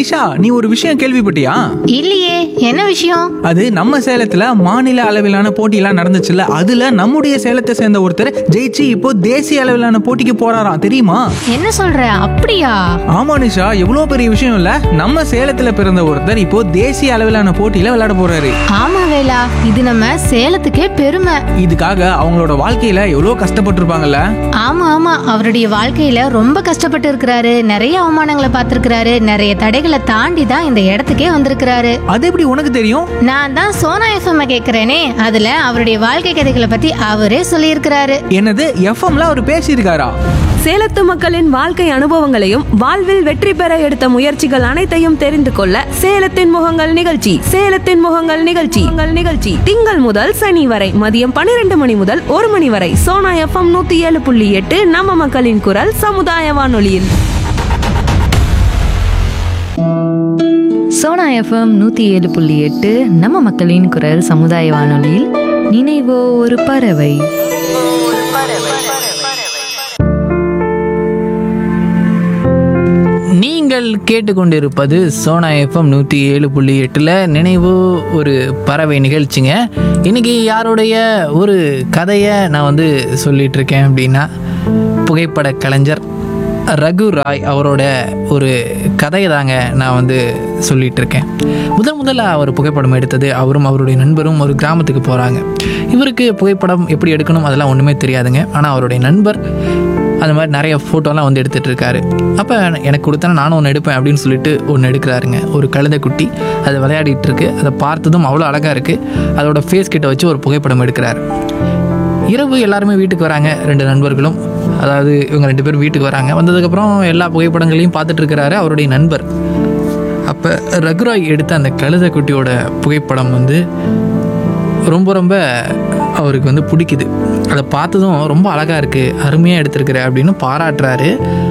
நிஷா நீ ஒரு விஷயம் கேள்விப்பட்டியா இல்லையே என்ன விஷயம் அது நம்ம சேலத்துல மாநில அளவிலான போட்டியெல்லாம் நடந்துச்சுல்ல அதுல நம்முடைய சேலத்தை சேர்ந்த ஒருத்தர் ஜெயிச்சு இப்போ தேசிய அளவிலான போட்டிக்கு போறாராம் தெரியுமா என்ன சொல்ற அப்படியா ஆமா நிஷா எவ்வளவு பெரிய விஷயம் இல்ல நம்ம சேலத்துல பிறந்த ஒருத்தர் இப்போ தேசிய அளவிலான போட்டியில விளையாட போறாரு ஆமா வேலா இது நம்ம சேலத்துக்கே பெருமை இதுக்காக அவங்களோட வாழ்க்கையில எவ்வளவு கஷ்டப்பட்டிருப்பாங்கல்ல ஆமா ஆமா அவருடைய வாழ்க்கையில ரொம்ப கஷ்டப்பட்டு இருக்கிறாரு நிறைய அவமானங்களை பார்த்திருக்கிறாரு நிறைய தடைகளை தாண்டி தான் இந்த இடத்துக்கே வந்திருக்கிறாரு அது எப்படி உனக்கு தெரியும் நான் தான் சோனா எஃப்எம் கேக்குறேனே அதுல அவருடைய வாழ்க்கை கதைகளை பத்தி அவரே சொல்லியிருக்கிறாரு என்னது எஃப்எம்ல அவர் பேசியிருக்காரா சேலத்து மக்களின் வாழ்க்கை அனுபவங்களையும் வாழ்வில் வெற்றி பெற எடுத்த முயற்சிகள் அனைத்தையும் தெரிந்து கொள்ள சேலத்தின் முகங்கள் நிகழ்ச்சி சேலத்தின் முகங்கள் நிகழ்ச்சி உங்கள் நிகழ்ச்சி திங்கள் முதல் சனி வரை மதியம் பன்னிரண்டு மணி முதல் ஒரு மணி வரை சோனா எஃப்எம் நூத்தி ஏழு புள்ளி எட்டு நம்ம மக்களின் குரல் சமுதாய வானொலியில் சோனா எஃப்எம் நூற்றி ஏழு புள்ளி எட்டு நம்ம மக்களின் குரல் சமுதாய வானொலியில் நினைவோ ஒரு பறவை நீங்கள் கேட்டுக்கொண்டிருப்பது சோனா எஃப்எம் நூற்றி ஏழு புள்ளி எட்டில் நினைவு ஒரு பறவை நிகழ்ச்சிங்க இன்னைக்கு யாருடைய ஒரு கதையை நான் வந்து சொல்லிட்டு இருக்கேன் அப்படின்னா புகைப்பட கலைஞர் ரகு ராய் அவரோட ஒரு கதையை தாங்க நான் வந்து சொல்லிட்டு இருக்கேன் முதல் முதல்ல அவர் புகைப்படம் எடுத்தது அவரும் அவருடைய நண்பரும் ஒரு கிராமத்துக்கு போகிறாங்க இவருக்கு புகைப்படம் எப்படி எடுக்கணும் அதெல்லாம் ஒன்றுமே தெரியாதுங்க ஆனால் அவருடைய நண்பர் அந்த மாதிரி நிறைய ஃபோட்டோலாம் வந்து எடுத்துகிட்டு இருக்காரு அப்போ எனக்கு கொடுத்தா நானும் ஒன்று எடுப்பேன் அப்படின்னு சொல்லிட்டு ஒன்று எடுக்கிறாருங்க ஒரு கழுதை குட்டி அது விளையாடிட்டு இருக்கு அதை பார்த்ததும் அவ்வளோ அழகாக இருக்குது அதோட ஃபேஸ் கிட்ட வச்சு ஒரு புகைப்படம் எடுக்கிறாரு இரவு எல்லாருமே வீட்டுக்கு வராங்க ரெண்டு நண்பர்களும் அதாவது இவங்க ரெண்டு பேரும் வீட்டுக்கு வராங்க வந்ததுக்கப்புறம் எல்லா புகைப்படங்களையும் பார்த்துட்டு இருக்கிறாரு அவருடைய நண்பர் அப்போ ரகுராய் எடுத்த அந்த கழுதை குட்டியோட புகைப்படம் வந்து ரொம்ப ரொம்ப அவருக்கு வந்து பிடிக்குது அதை பார்த்ததும் ரொம்ப அழகாக இருக்குது அருமையாக எடுத்திருக்கிற அப்படின்னு பாராட்டுறாரு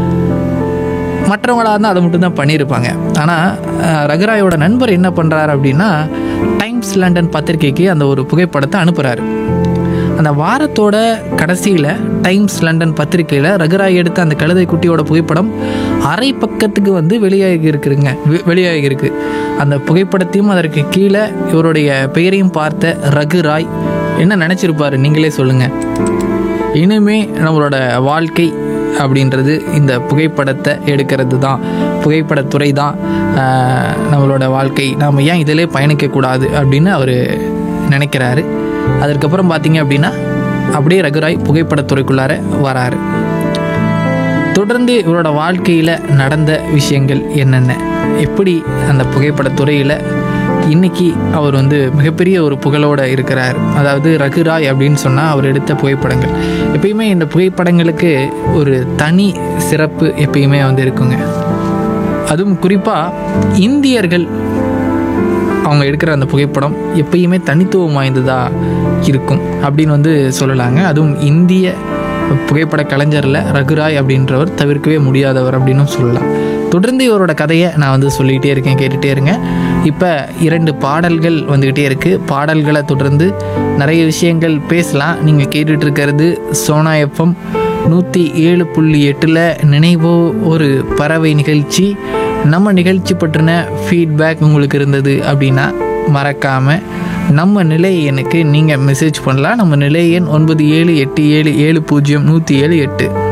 மற்றவங்களாக இருந்தால் அதை மட்டும் தான் பண்ணியிருப்பாங்க ஆனால் ரகுராயோட நண்பர் என்ன பண்ணுறாரு அப்படின்னா டைம்ஸ் லண்டன் பத்திரிக்கைக்கு அந்த ஒரு புகைப்படத்தை அனுப்புகிறாரு அந்த வாரத்தோட கடைசியில் டைம்ஸ் லண்டன் பத்திரிக்கையில் ரகுராய் எடுத்த அந்த கழுதை குட்டியோட புகைப்படம் அரை பக்கத்துக்கு வந்து வெளியாகி இருக்குதுங்க வெ- வெளியாகி இருக்கு அந்த புகைப்படத்தையும் அதற்கு கீழே இவருடைய பெயரையும் பார்த்த ரகுராய் என்ன நினச்சிருப்பாரு நீங்களே சொல்லுங்கள் இனிமே நம்மளோட வாழ்க்கை அப்படின்றது இந்த புகைப்படத்தை எடுக்கிறது தான் புகைப்படத்துறை தான் ஆஹ், நம்மளோட வாழ்க்கை நாம் ஏன் இதிலே பயணிக்கக்கூடாது அப்படின்னு அவர் நினைக்கிறாரு அதற்கப்புறம் பார்த்தீங்க அப்படின்னா அப்படியே ரகுராய் புகைப்படத்துறைக்குள்ளார வராரு தொடர்ந்து இவரோட வாழ்க்கையில் நடந்த விஷயங்கள் என்னென்ன எப்படி அந்த புகைப்படத்துறையில் இன்னைக்கு அவர் வந்து மிகப்பெரிய ஒரு புகழோட இருக்கிறார் அதாவது ரகுராய் அப்படின்னு சொன்னால் அவர் எடுத்த புகைப்படங்கள் எப்பயுமே இந்த புகைப்படங்களுக்கு ஒரு தனி சிறப்பு எப்பயுமே வந்து இருக்குங்க அதுவும் குறிப்பாக இந்தியர்கள் அவங்க எடுக்கிற அந்த புகைப்படம் எப்பயுமே தனித்துவம் வாய்ந்ததாக இருக்கும் அப்படின்னு வந்து சொல்லலாங்க அதுவும் இந்திய புகைப்பட கலைஞரில் ரகுராய் அப்படின்றவர் தவிர்க்கவே முடியாதவர் அப்படின்னும் சொல்லலாம் தொடர்ந்து இவரோட கதையை நான் வந்து சொல்லிக்கிட்டே இருக்கேன் கேட்டுகிட்டே இருங்க இப்போ இரண்டு பாடல்கள் வந்துக்கிட்டே இருக்குது பாடல்களை தொடர்ந்து நிறைய விஷயங்கள் பேசலாம் நீங்கள் கேட்டுட்டு இருக்கிறது சோனா எஃப்எம் நூற்றி ஏழு புள்ளி எட்டில் நினைவோ ஒரு பறவை நிகழ்ச்சி நம்ம நிகழ்ச்சி பற்றின ஃபீட்பேக் உங்களுக்கு இருந்தது அப்படின்னா மறக்காமல் நம்ம நிலை எண்ணுக்கு நீங்கள் மெசேஜ் பண்ணலாம் நம்ம நிலை எண் ஒன்பது ஏழு எட்டு ஏழு ஏழு பூஜ்ஜியம் நூற்றி ஏழு எட்டு